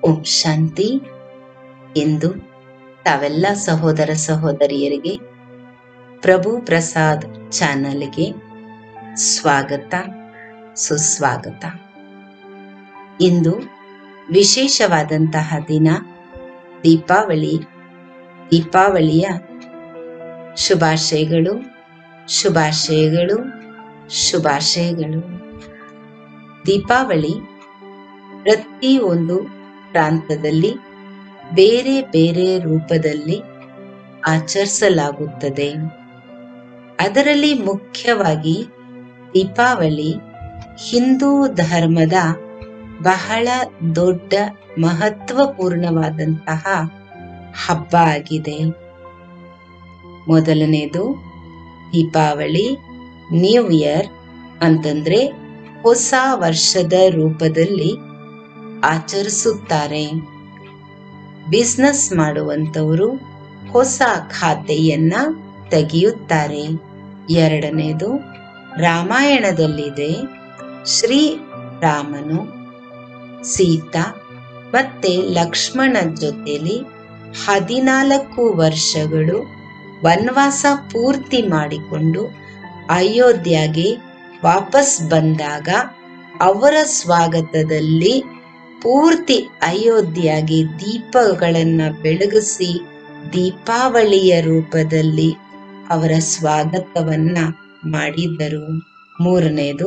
ಓಂ ಶಾಂತಿ ಎಂದು ತಾವೆಲ್ಲ ಸಹೋದರ ಸಹೋದರಿಯರಿಗೆ ಪ್ರಭು ಪ್ರಸಾದ್ ಚಾನಲ್ಗೆ ಸ್ವಾಗತ ಸುಸ್ವಾಗತ ಇಂದು ವಿಶೇಷವಾದಂತಹ ದಿನ ದೀಪಾವಳಿ ದೀಪಾವಳಿಯ ಶುಭಾಶಯಗಳು ಶುಭಾಶಯಗಳು ಶುಭಾಶಯಗಳು ದೀಪಾವಳಿ ಪ್ರತಿಯೊಂದು ಪ್ರಾಂತದಲ್ಲಿ ಬೇರೆ ಬೇರೆ ರೂಪದಲ್ಲಿ ಆಚರಿಸಲಾಗುತ್ತದೆ ಅದರಲ್ಲಿ ಮುಖ್ಯವಾಗಿ ದೀಪಾವಳಿ ಹಿಂದೂ ಧರ್ಮದ ಬಹಳ ದೊಡ್ಡ ಮಹತ್ವಪೂರ್ಣವಾದಂತಹ ಹಬ್ಬ ಆಗಿದೆ ಮೊದಲನೇದು ದೀಪಾವಳಿ ನ್ಯೂ ಇಯರ್ ಅಂತಂದ್ರೆ ಹೊಸ ವರ್ಷದ ರೂಪದಲ್ಲಿ ಆಚರಿಸುತ್ತಾರೆ ಬಿಸ್ನೆಸ್ ಮಾಡುವಂತವರು ಹೊಸ ಖಾತೆಯನ್ನ ತೆಗೆಯುತ್ತಾರೆ ಎರಡನೇದು ರಾಮಾಯಣದಲ್ಲಿದೆ ಶ್ರೀ ರಾಮನು ಸೀತಾ ಮತ್ತೆ ಲಕ್ಷ್ಮಣ ಜೊತೆಲಿ ಹದಿನಾಲ್ಕು ವರ್ಷಗಳು ವನವಾಸ ಪೂರ್ತಿ ಮಾಡಿಕೊಂಡು ಅಯೋಧ್ಯೆಗೆ ವಾಪಸ್ ಬಂದಾಗ ಅವರ ಸ್ವಾಗತದಲ್ಲಿ ಪೂರ್ತಿ ಅಯೋಧ್ಯೆಗೆ ದೀಪಗಳನ್ನ ಬೆಳಗಿಸಿ ದೀಪಾವಳಿಯ ರೂಪದಲ್ಲಿ ಅವರ ಸ್ವಾಗತವನ್ನ ಮಾಡಿದ್ದರು ಮೂರನೇದು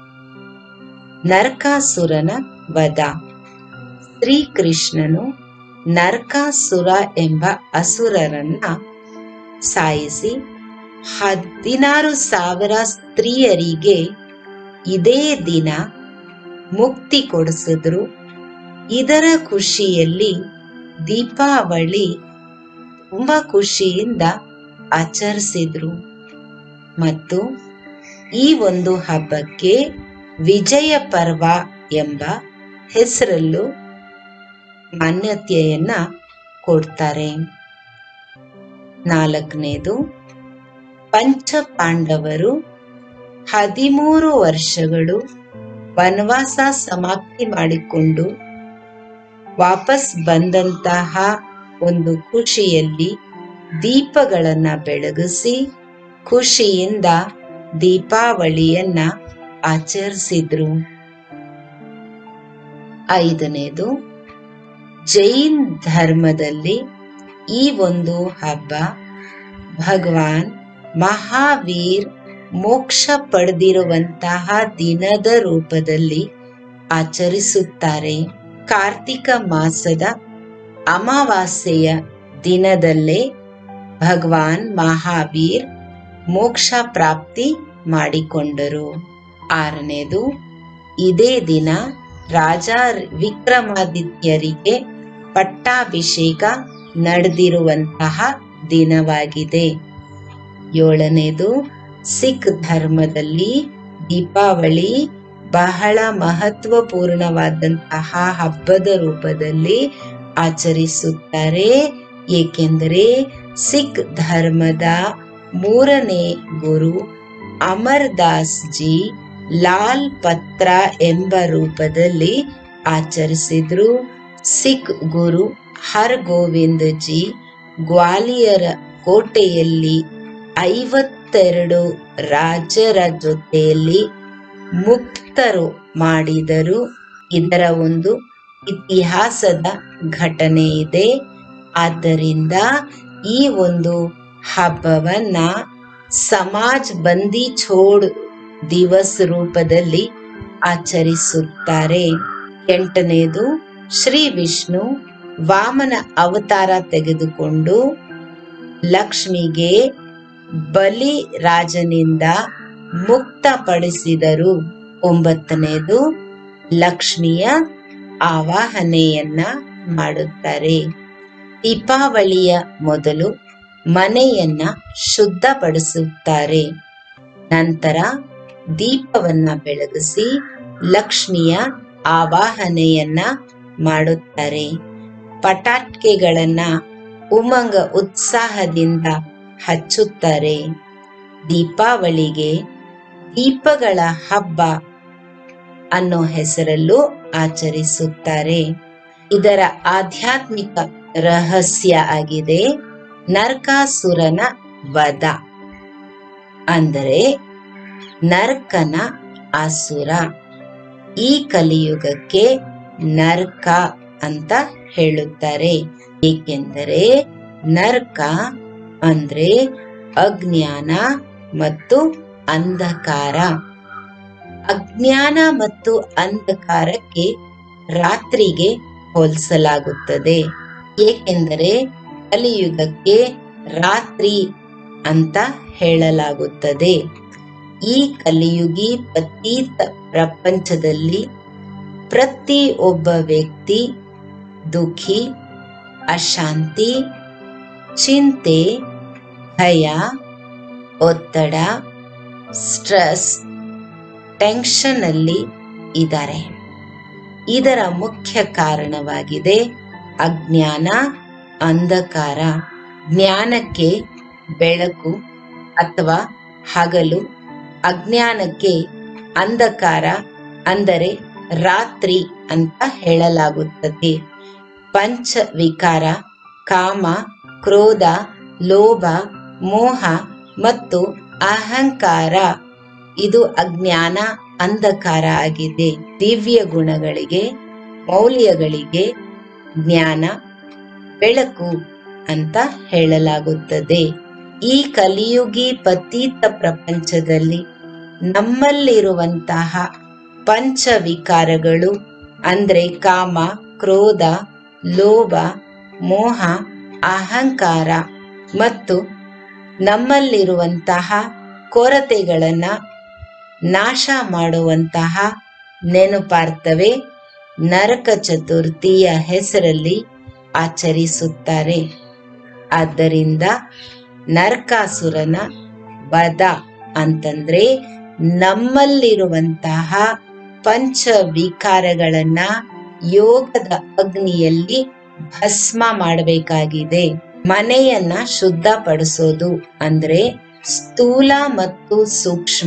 ನರಕಾಸುರನ ವಧ ಶ್ರೀಕೃಷ್ಣನು ನರಕಾಸುರ ಎಂಬ ಅಸುರರನ್ನ ಸಾಯಿಸಿ ಹದಿನಾರು ಸಾವಿರ ಸ್ತ್ರೀಯರಿಗೆ ಇದೇ ದಿನ ಮುಕ್ತಿ ಕೊಡಿಸಿದ್ರು ಇದರ ಖುಷಿಯಲ್ಲಿ ದೀಪಾವಳಿ ತುಂಬಾ ಖುಷಿಯಿಂದ ಆಚರಿಸಿದ್ರು ಮತ್ತು ಈ ಒಂದು ಹಬ್ಬಕ್ಕೆ ವಿಜಯ ಪರ್ವ ಎಂಬ ಹೆಸರಲ್ಲೂ ಮಾನ್ಯತೆಯನ್ನ ಕೊಡ್ತಾರೆ ನಾಲ್ಕನೇದು ಪಂಚ ಪಾಂಡವರು ಹದಿಮೂರು ವರ್ಷಗಳು ವನವಾಸ ಸಮಾಪ್ತಿ ಮಾಡಿಕೊಂಡು ವಾಪಸ್ ಬಂದಂತಹ ಒಂದು ಖುಷಿಯಲ್ಲಿ ದೀಪಗಳನ್ನ ಬೆಳಗಿಸಿ ಖುಷಿಯಿಂದ ದೀಪಾವಳಿಯನ್ನ ಆಚರಿಸಿದ್ರು ಐದನೇದು ಜೈನ್ ಧರ್ಮದಲ್ಲಿ ಈ ಒಂದು ಹಬ್ಬ ಭಗವಾನ್ ಮಹಾವೀರ್ ಮೋಕ್ಷ ಪಡೆದಿರುವಂತಹ ದಿನದ ರೂಪದಲ್ಲಿ ಆಚರಿಸುತ್ತಾರೆ ಕಾರ್ತಿಕ ಮಾಸದ ಅಮಾವಾಸ್ಯೆಯ ದಿನದಲ್ಲೇ ಭಗವಾನ್ ಮಹಾವೀರ್ ಮೋಕ್ಷ ಪ್ರಾಪ್ತಿ ಮಾಡಿಕೊಂಡರು ಆರನೇದು ಇದೇ ದಿನ ರಾಜ ವಿಕ್ರಮಾದಿತ್ಯರಿಗೆ ಪಟ್ಟಾಭಿಷೇಕ ನಡೆದಿರುವಂತಹ ದಿನವಾಗಿದೆ ಏಳನೇದು ಸಿಖ್ ಧರ್ಮದಲ್ಲಿ ದೀಪಾವಳಿ ಬಹಳ ಮಹತ್ವಪೂರ್ಣವಾದಂತಹ ಹಬ್ಬದ ರೂಪದಲ್ಲಿ ಆಚರಿಸುತ್ತಾರೆ ಏಕೆಂದರೆ ಸಿಖ್ ಧರ್ಮದ ಮೂರನೇ ಗುರು ಅಮರ್ದಾಸ್ ಜಿ ಲಾಲ್ ಪತ್ರ ಎಂಬ ರೂಪದಲ್ಲಿ ಆಚರಿಸಿದ್ರು ಸಿಖ್ ಗುರು ಹರ್ ಗೋವಿಂದ್ ಜಿ ಗ್ವಾಲಿಯರ ಕೋಟೆಯಲ್ಲಿ ಐವತ್ತೆರಡು ರಾಜರ ಜೊತೆಯಲ್ಲಿ ಮುಕ್ತರು ಮಾಡಿದರು ಇದರ ಒಂದು ಇತಿಹಾಸದ ಘಟನೆ ಇದೆ ಆದ್ದರಿಂದ ಈ ಒಂದು ಹಬ್ಬವನ್ನ ಸಮಾಜ್ ಬಂದಿ ಛೋಡ್ ದಿವಸ್ ರೂಪದಲ್ಲಿ ಆಚರಿಸುತ್ತಾರೆ ಎಂಟನೇದು ಶ್ರೀ ವಿಷ್ಣು ವಾಮನ ಅವತಾರ ತೆಗೆದುಕೊಂಡು ಲಕ್ಷ್ಮಿಗೆ ಬಲಿ ರಾಜನಿಂದ ಮುಕ್ತಪಡಿಸಿದರು ಒಂಬತ್ತನೇದು ಲಕ್ಷ್ಮಿಯ ಆವಾಹನೆಯನ್ನ ಮಾಡುತ್ತಾರೆ ದೀಪಾವಳಿಯ ಮೊದಲು ಮನೆಯನ್ನ ಶುದ್ಧಪಡಿಸುತ್ತಾರೆ ನಂತರ ದೀಪವನ್ನ ಬೆಳಗಿಸಿ ಲಕ್ಷ್ಮಿಯ ಆವಾಹನೆಯನ್ನ ಮಾಡುತ್ತಾರೆ ಪಟಾಕಿಗಳನ್ನ ಉಮಂಗ ಉತ್ಸಾಹದಿಂದ ಹಚ್ಚುತ್ತಾರೆ ದೀಪಾವಳಿಗೆ ದೀಪಗಳ ಹಬ್ಬ ಅನ್ನೋ ಹೆಸರಲ್ಲೂ ಆಚರಿಸುತ್ತಾರೆ ಇದರ ಆಧ್ಯಾತ್ಮಿಕ ರಹಸ್ಯ ಆಗಿದೆ ನರಕಾಸುರನ ವಧ ಅಂದರೆ ನರ್ಕನ ಅಸುರ ಈ ಕಲಿಯುಗಕ್ಕೆ ನರ್ಕ ಅಂತ ಹೇಳುತ್ತಾರೆ ಏಕೆಂದರೆ ನರ್ಕ ಅಂದ್ರೆ ಅಜ್ಞಾನ ಮತ್ತು ಅಂಧಕಾರ ಅಜ್ಞಾನ ಮತ್ತು ಅಂಧಕಾರಕ್ಕೆ ರಾತ್ರಿಗೆ ಹೋಲಿಸಲಾಗುತ್ತದೆ ಏಕೆಂದರೆ ಕಲಿಯುಗಕ್ಕೆ ರಾತ್ರಿ ಅಂತ ಹೇಳಲಾಗುತ್ತದೆ ಈ ಕಲಿಯುಗಿ ಪತೀತ ಪ್ರಪಂಚದಲ್ಲಿ ಪ್ರತಿ ಒಬ್ಬ ವ್ಯಕ್ತಿ ದುಃಖಿ ಅಶಾಂತಿ ಚಿಂತೆ ಭಯ ಒತ್ತಡ ಸ್ಟ್ರೆಸ್ ಟೆನ್ಷನ್ ಅಲ್ಲಿ ಇದ್ದಾರೆ ಇದರ ಮುಖ್ಯ ಕಾರಣವಾಗಿದೆ ಅಜ್ಞಾನ ಅಂಧಕಾರ ಜ್ಞಾನಕ್ಕೆ ಬೆಳಕು ಅಥವಾ ಹಗಲು ಅಜ್ಞಾನಕ್ಕೆ ಅಂಧಕಾರ ಅಂದರೆ ರಾತ್ರಿ ಅಂತ ಹೇಳಲಾಗುತ್ತದೆ ಪಂಚ ವಿಕಾರ ಕಾಮ ಕ್ರೋಧ ಲೋಭ ಮೋಹ ಮತ್ತು ಅಹಂಕಾರ ಇದು ಅಜ್ಞಾನ ಅಂಧಕಾರ ಆಗಿದೆ ದಿವ್ಯ ಗುಣಗಳಿಗೆ ಮೌಲ್ಯಗಳಿಗೆ ಜ್ಞಾನ ಬೆಳಕು ಅಂತ ಹೇಳಲಾಗುತ್ತದೆ ಈ ಕಲಿಯುಗಿ ಪತೀತ ಪ್ರಪಂಚದಲ್ಲಿ ನಮ್ಮಲ್ಲಿರುವಂತಹ ಪಂಚ ವಿಕಾರಗಳು ಅಂದ್ರೆ ಕಾಮ ಕ್ರೋಧ ಲೋಭ ಮೋಹ ಅಹಂಕಾರ ಮತ್ತು ನಮ್ಮಲ್ಲಿರುವಂತಹ ಕೊರತೆಗಳನ್ನ ನಾಶ ಮಾಡುವಂತಹ ನೆನಪಾರ್ಥವೇ ನರಕ ಚತುರ್ಥಿಯ ಹೆಸರಲ್ಲಿ ಆಚರಿಸುತ್ತಾರೆ ಆದ್ದರಿಂದ ನರಕಾಸುರನ ವಧ ಅಂತಂದ್ರೆ ನಮ್ಮಲ್ಲಿರುವಂತಹ ಪಂಚ ವಿಕಾರಗಳನ್ನ ಯೋಗದ ಅಗ್ನಿಯಲ್ಲಿ ಭಸ್ಮ ಮಾಡಬೇಕಾಗಿದೆ ಮನೆಯನ್ನ ಶುದ್ಧಪಡಿಸೋದು ಅಂದ್ರೆ ಸ್ಥೂಲ ಮತ್ತು ಸೂಕ್ಷ್ಮ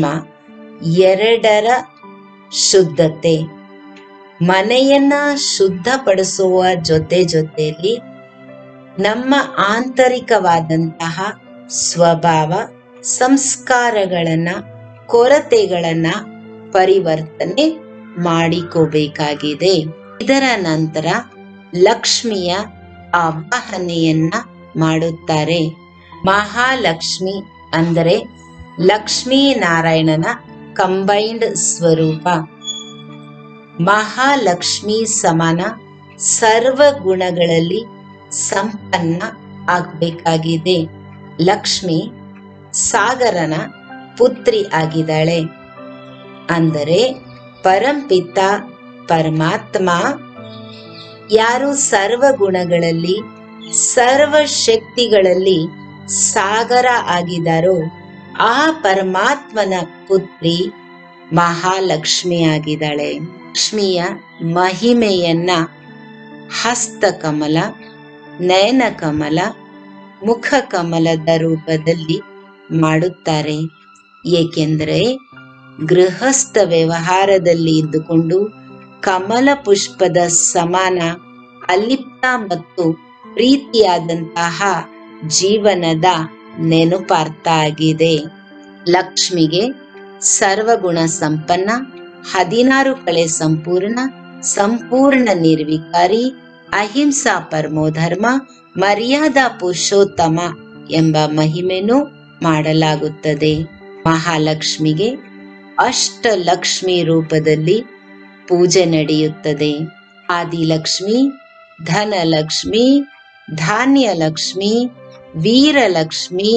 ಎರಡರ ಶುದ್ಧತೆ ಮನೆಯನ್ನ ಶುದ್ಧಪಡಿಸುವ ಜೊತೆ ಜೊತೆಯಲ್ಲಿ ನಮ್ಮ ಆಂತರಿಕವಾದಂತಹ ಸ್ವಭಾವ ಸಂಸ್ಕಾರಗಳನ್ನ ಕೊರತೆಗಳನ್ನ ಪರಿವರ್ತನೆ ಮಾಡಿಕೋಬೇಕಾಗಿದೆ ಇದರ ನಂತರ ಲಕ್ಷ್ಮಿಯ ಆವಾಹನೆಯನ್ನ ಮಾಡುತ್ತಾರೆ ಮಹಾಲಕ್ಷ್ಮಿ ಅಂದರೆ ಲಕ್ಷ್ಮೀ ನಾರಾಯಣನ ಕಂಬೈನ್ಡ್ ಸ್ವರೂಪ ಮಹಾಲಕ್ಷ್ಮಿ ಸಮಾನ ಸರ್ವ ಗುಣಗಳಲ್ಲಿ ಸಂಪನ್ನ ಆಗ್ಬೇಕಾಗಿದೆ ಲಕ್ಷ್ಮಿ ಸಾಗರನ ಪುತ್ರಿ ಆಗಿದ್ದಾಳೆ ಅಂದರೆ ಪರಂಪಿತ ಪರಮಾತ್ಮ ಯಾರು ಸರ್ವ ಗುಣಗಳಲ್ಲಿ ಸರ್ವ ಶಕ್ತಿಗಳಲ್ಲಿ ಸಾಗರ ಆಗಿದಾರೋ ಆ ಪರಮಾತ್ಮನ ಪುತ್ರಿ ಮಹಾಲಕ್ಷ್ಮಿ ಆಗಿದ್ದಾಳೆ ಲಕ್ಷ್ಮಿಯ ಮಹಿಮೆಯನ್ನ ಹಸ್ತಕಮಲ ನಯನ ಕಮಲ ಮುಖ ಕಮಲದ ರೂಪದಲ್ಲಿ ಮಾಡುತ್ತಾರೆ ಏಕೆಂದರೆ ಗೃಹಸ್ಥ ವ್ಯವಹಾರದಲ್ಲಿ ಇದ್ದುಕೊಂಡು ಕಮಲ ಪುಷ್ಪದ ಸಮಾನ ಅಲಿಪ್ತ ಮತ್ತು ಪ್ರೀತಿಯಾದಂತಹ ಜೀವನದ ನೆನಪಾರ್ಥ ಆಗಿದೆ ಲಕ್ಷ್ಮಿಗೆ ಸರ್ವಗುಣ ಸಂಪನ್ನ ಹದಿನಾರು ಕಳೆ ಸಂಪೂರ್ಣ ಸಂಪೂರ್ಣ ನಿರ್ವಿಕಾರಿ ಅಹಿಂಸಾ ಪರಮೋಧರ್ಮ ಮರ್ಯಾದಾ ಪುರುಷೋತ್ತಮ ಎಂಬ ಮಹಿಮೆನೂ ಮಾಡಲಾಗುತ್ತದೆ ಮಹಾಲಕ್ಷ್ಮಿಗೆ ಅಷ್ಟಲಕ್ಷ್ಮಿ ರೂಪದಲ್ಲಿ ಪೂಜೆ ನಡೆಯುತ್ತದೆ ಆದಿಲಕ್ಷ್ಮಿ ಧನಲಕ್ಷ್ಮಿ ಧಾನ್ಯಲಕ್ಷ್ಮಿ ವೀರಲಕ್ಷ್ಮಿ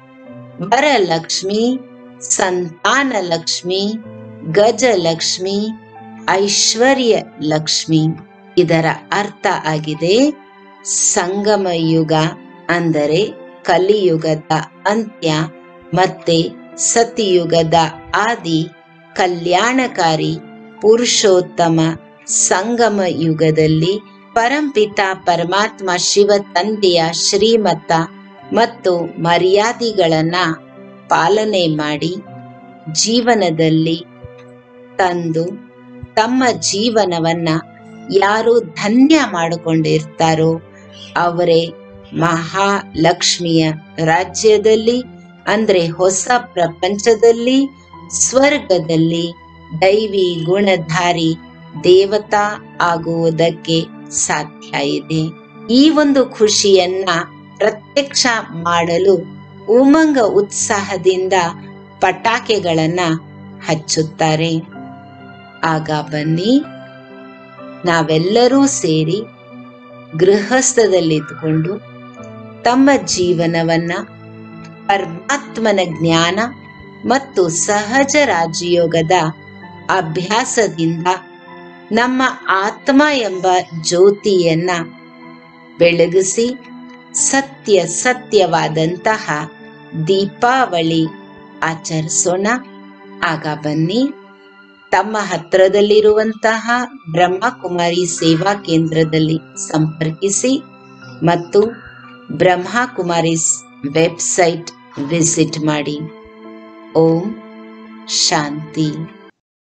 ವರಲಕ್ಷ್ಮಿ ಸಂತಾನಲಕ್ಷ್ಮಿ ಗಜಲಕ್ಷ್ಮಿ ಐಶ್ವರ್ಯ ಲಕ್ಷ್ಮಿ ಇದರ ಅರ್ಥ ಆಗಿದೆ ಸಂಗಮ ಯುಗ ಅಂದರೆ ಕಲಿಯುಗದ ಅಂತ್ಯ ಮತ್ತೆ ಸತಿಯುಗದ ಆದಿ ಕಲ್ಯಾಣಕಾರಿ ಪುರುಷೋತ್ತಮ ಸಂಗಮ ಯುಗದಲ್ಲಿ ಪರಂಪಿತ ಪರಮಾತ್ಮ ಶಿವ ತಂದೆಯ ಶ್ರೀಮತ ಮತ್ತು ಮರ್ಯಾದೆಗಳನ್ನ ಪಾಲನೆ ಮಾಡಿ ಜೀವನದಲ್ಲಿ ತಂದು ತಮ್ಮ ಜೀವನವನ್ನ ಯಾರು ಧನ್ಯ ಮಾಡಿಕೊಂಡಿರ್ತಾರೋ ಅವರೇ ಮಹಾಲಕ್ಷ್ಮಿಯ ರಾಜ್ಯದಲ್ಲಿ ಅಂದ್ರೆ ಹೊಸ ಪ್ರಪಂಚದಲ್ಲಿ ಸ್ವರ್ಗದಲ್ಲಿ ದೈವಿ ಗುಣಧಾರಿ ದೇವತಾ ಆಗುವುದಕ್ಕೆ ಸಾಧ್ಯ ಇದೆ ಈ ಒಂದು ಖುಷಿಯನ್ನ ಪ್ರತ್ಯಕ್ಷ ಮಾಡಲು ಉಮಂಗ ಉತ್ಸಾಹದಿಂದ ಪಟಾಕೆಗಳನ್ನ ಹಚ್ಚುತ್ತಾರೆ ಆಗ ಬನ್ನಿ ನಾವೆಲ್ಲರೂ ಸೇರಿ ಗೃಹಸ್ಥದಲ್ಲಿದ್ದುಕೊಂಡು ತಮ್ಮ ಜೀವನವನ್ನ ಪರಮಾತ್ಮನ ಜ್ಞಾನ ಮತ್ತು ಸಹಜ ರಾಜಯೋಗದ ಅಭ್ಯಾಸದಿಂದ ನಮ್ಮ ಆತ್ಮ ಎಂಬ ಜ್ಯೋತಿಯನ್ನ ಬೆಳಗಿಸಿ ಸತ್ಯ ಸತ್ಯವಾದಂತಹ ದೀಪಾವಳಿ ಆಚರಿಸೋಣ ಆಗ ಬನ್ನಿ ತಮ್ಮ ಹತ್ರದಲ್ಲಿರುವಂತಹ ಬ್ರಹ್ಮಕುಮಾರಿ ಸೇವಾ ಕೇಂದ್ರದಲ್ಲಿ ಸಂಪರ್ಕಿಸಿ ಮತ್ತು ಬ್ರಹ್ಮಕುಮಾರಿಸ್ ವೆಬ್ಸೈಟ್ ವಿಸಿಟ್ ಮಾಡಿ ಓಂ ಶಾಂತಿ